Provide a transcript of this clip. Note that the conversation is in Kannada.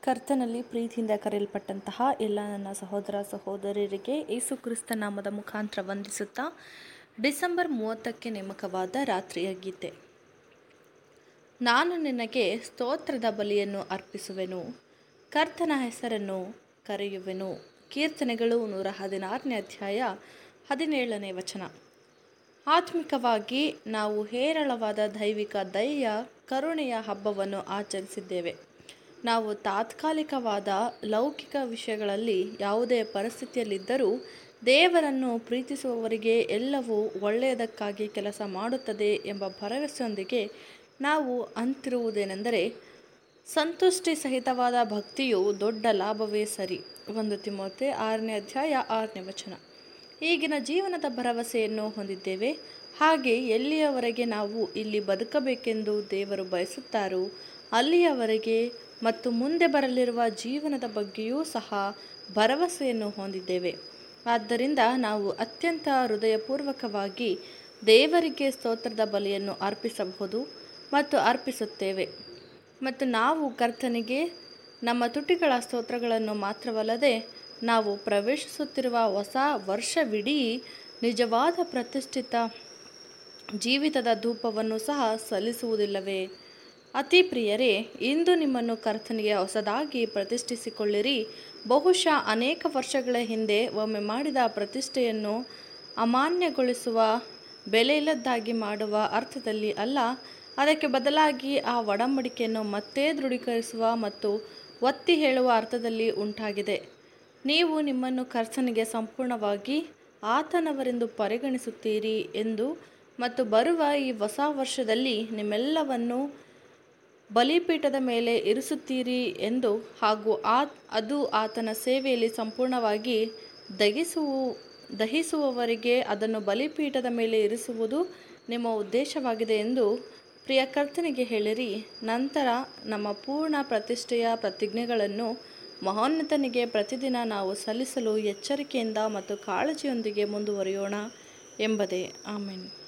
ಕರ್ತನಲ್ಲಿ ಪ್ರೀತಿಯಿಂದ ಕರೆಯಲ್ಪಟ್ಟಂತಹ ಎಲ್ಲ ನನ್ನ ಸಹೋದರ ಸಹೋದರಿಯರಿಗೆ ಯೇಸು ಕ್ರಿಸ್ತ ನಾಮದ ಮುಖಾಂತರ ವಂದಿಸುತ್ತಾ ಡಿಸೆಂಬರ್ ಮೂವತ್ತಕ್ಕೆ ನೇಮಕವಾದ ರಾತ್ರಿಯ ಗೀತೆ ನಾನು ನಿನಗೆ ಸ್ತೋತ್ರದ ಬಲಿಯನ್ನು ಅರ್ಪಿಸುವೆನು ಕರ್ತನ ಹೆಸರನ್ನು ಕರೆಯುವೆನು ಕೀರ್ತನೆಗಳು ನೂರ ಹದಿನಾರನೇ ಅಧ್ಯಾಯ ಹದಿನೇಳನೇ ವಚನ ಆತ್ಮಿಕವಾಗಿ ನಾವು ಹೇರಳವಾದ ದೈವಿಕ ದಯೆಯ ಕರುಣೆಯ ಹಬ್ಬವನ್ನು ಆಚರಿಸಿದ್ದೇವೆ ನಾವು ತಾತ್ಕಾಲಿಕವಾದ ಲೌಕಿಕ ವಿಷಯಗಳಲ್ಲಿ ಯಾವುದೇ ಪರಿಸ್ಥಿತಿಯಲ್ಲಿದ್ದರೂ ದೇವರನ್ನು ಪ್ರೀತಿಸುವವರಿಗೆ ಎಲ್ಲವೂ ಒಳ್ಳೆಯದಕ್ಕಾಗಿ ಕೆಲಸ ಮಾಡುತ್ತದೆ ಎಂಬ ಭರವಸೆಯೊಂದಿಗೆ ನಾವು ಅಂತಿರುವುದೇನೆಂದರೆ ಸಂತುಷ್ಟಿ ಸಹಿತವಾದ ಭಕ್ತಿಯು ದೊಡ್ಡ ಲಾಭವೇ ಸರಿ ಒಂದು ತಿಮೋತೆ ಆರನೇ ಅಧ್ಯಾಯ ಆರನೇ ವಚನ ಈಗಿನ ಜೀವನದ ಭರವಸೆಯನ್ನು ಹೊಂದಿದ್ದೇವೆ ಹಾಗೆ ಎಲ್ಲಿಯವರೆಗೆ ನಾವು ಇಲ್ಲಿ ಬದುಕಬೇಕೆಂದು ದೇವರು ಬಯಸುತ್ತಾರೋ ಅಲ್ಲಿಯವರೆಗೆ ಮತ್ತು ಮುಂದೆ ಬರಲಿರುವ ಜೀವನದ ಬಗ್ಗೆಯೂ ಸಹ ಭರವಸೆಯನ್ನು ಹೊಂದಿದ್ದೇವೆ ಆದ್ದರಿಂದ ನಾವು ಅತ್ಯಂತ ಹೃದಯಪೂರ್ವಕವಾಗಿ ದೇವರಿಗೆ ಸ್ತೋತ್ರದ ಬಲಿಯನ್ನು ಅರ್ಪಿಸಬಹುದು ಮತ್ತು ಅರ್ಪಿಸುತ್ತೇವೆ ಮತ್ತು ನಾವು ಕರ್ತನಿಗೆ ನಮ್ಮ ತುಟಿಗಳ ಸ್ತೋತ್ರಗಳನ್ನು ಮಾತ್ರವಲ್ಲದೆ ನಾವು ಪ್ರವೇಶಿಸುತ್ತಿರುವ ಹೊಸ ವರ್ಷವಿಡೀ ನಿಜವಾದ ಪ್ರತಿಷ್ಠಿತ ಜೀವಿತದ ಧೂಪವನ್ನು ಸಹ ಸಲ್ಲಿಸುವುದಿಲ್ಲವೇ ಅತಿ ಪ್ರಿಯರೇ ಇಂದು ನಿಮ್ಮನ್ನು ಕರ್ತನಿಗೆ ಹೊಸದಾಗಿ ಪ್ರತಿಷ್ಠಿಸಿಕೊಳ್ಳಿರಿ ಬಹುಶಃ ಅನೇಕ ವರ್ಷಗಳ ಹಿಂದೆ ಒಮ್ಮೆ ಮಾಡಿದ ಪ್ರತಿಷ್ಠೆಯನ್ನು ಅಮಾನ್ಯಗೊಳಿಸುವ ಬೆಲೆಯಿಲ್ಲದ್ದಾಗಿ ಮಾಡುವ ಅರ್ಥದಲ್ಲಿ ಅಲ್ಲ ಅದಕ್ಕೆ ಬದಲಾಗಿ ಆ ಒಡಂಬಡಿಕೆಯನ್ನು ಮತ್ತೆ ದೃಢೀಕರಿಸುವ ಮತ್ತು ಒತ್ತಿ ಹೇಳುವ ಅರ್ಥದಲ್ಲಿ ಉಂಟಾಗಿದೆ ನೀವು ನಿಮ್ಮನ್ನು ಕರ್ತನಿಗೆ ಸಂಪೂರ್ಣವಾಗಿ ಆತನವರೆಂದು ಪರಿಗಣಿಸುತ್ತೀರಿ ಎಂದು ಮತ್ತು ಬರುವ ಈ ಹೊಸ ವರ್ಷದಲ್ಲಿ ನಿಮ್ಮೆಲ್ಲವನ್ನು ಬಲಿಪೀಠದ ಮೇಲೆ ಇರಿಸುತ್ತೀರಿ ಎಂದು ಹಾಗೂ ಆ ಅದು ಆತನ ಸೇವೆಯಲ್ಲಿ ಸಂಪೂರ್ಣವಾಗಿ ದಹಿಸುವ ದಹಿಸುವವರಿಗೆ ಅದನ್ನು ಬಲಿಪೀಠದ ಮೇಲೆ ಇರಿಸುವುದು ನಿಮ್ಮ ಉದ್ದೇಶವಾಗಿದೆ ಎಂದು ಪ್ರಿಯ ಕರ್ತನಿಗೆ ಹೇಳಿರಿ ನಂತರ ನಮ್ಮ ಪೂರ್ಣ ಪ್ರತಿಷ್ಠೆಯ ಪ್ರತಿಜ್ಞೆಗಳನ್ನು ಮಹೋನ್ನತನಿಗೆ ಪ್ರತಿದಿನ ನಾವು ಸಲ್ಲಿಸಲು ಎಚ್ಚರಿಕೆಯಿಂದ ಮತ್ತು ಕಾಳಜಿಯೊಂದಿಗೆ ಮುಂದುವರಿಯೋಣ ಎಂಬುದೇ ಆಮೇನ್